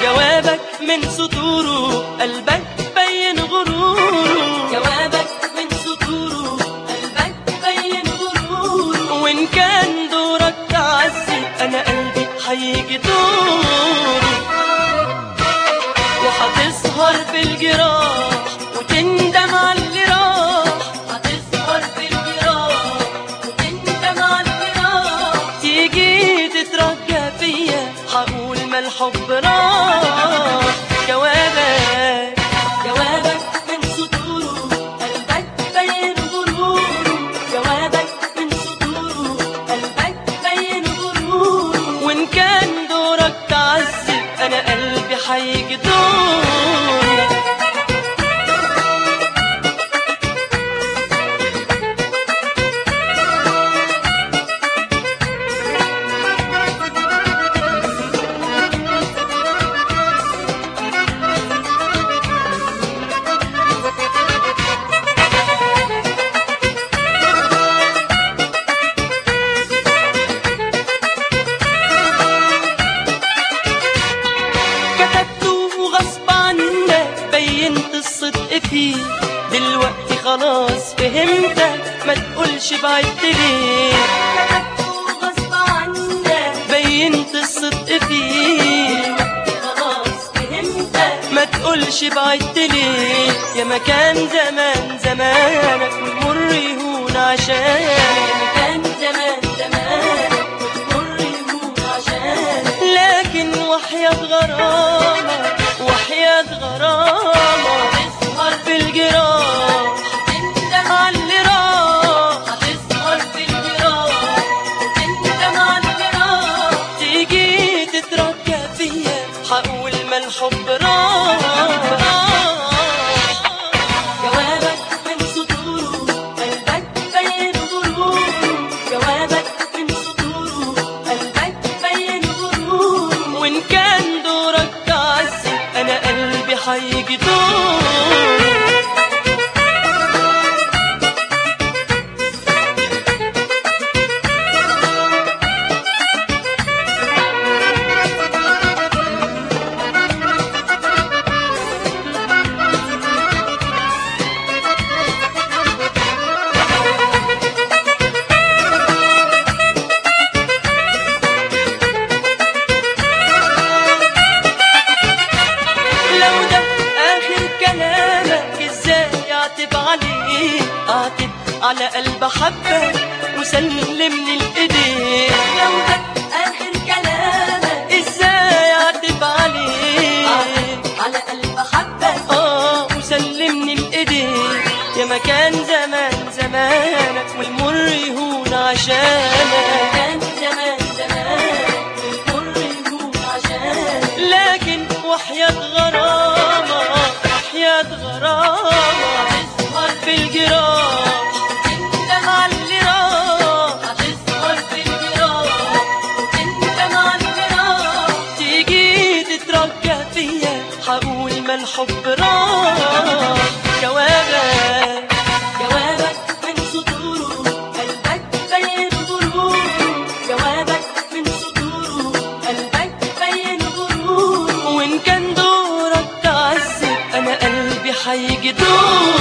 جوابك من سطوره قلبك بين غروره جوابك من سطوره قلبك بين غروره وإن كان دورك تعذب أنا قلبي هيجي دوره وهتسهر في الجراح وتندم على اللي راح هتسهر في الجراح وتندم على الفراق تيجي تترجى فيا هقول ما الحب راح جوابك جوابك من سطوره قلبك بين غروره جوابك من سطوره قلبك بين غروره وإن كان دورك تعذب أنا قلبي هيجي دورك كتبته غصب عنك بينت الصدق فيه دلوقتي خلاص فهمتك ما تقولش بعدت ليه كتبته غصب عنك بينت الصدق فيه خلاص فهمتك ما تقولش بعدت ليه يا مكان زمان زمانك والمر يهون عشانك كان زمان زمان وتمر يموت عشانك لكن وحياة غرامة وحياة غرامة تسهر في الجراح تندم على اللي راح هتسهر في الجراح وتندم على الفراق تيجي تترجى فيا هقول ما الحب راح جوابك من سطوره قلبك بين غروره جوابك من سطوره قلبك بين غروره وإن كان دورك تعذب أنا قلبي هيجي دور لو ده آخر كلامك ازاي اعتب عليه اعتب على قلب حبك وسلمني الايدين لو ده آخر كلامك ازاي اعتب عليه على قلب حبك اه وسلمني الايدين يا مكان زمان زمانك والمر يهون عشانك كان زمان زمان والمر يموت عشانك لكن وحياة غرامة وحياة غرامة هتسهر في الجراح تندم على اللي راح هتسهر في الجراح وتندم على الفراق تيجي تترجى فيا هقول ما الحب راح جوابك جوابك من سطوره قلبك بين غروره جوابك من سطوره قلبك بين غروره وإن كان دورك تعذب أنا قلبي هيجي دور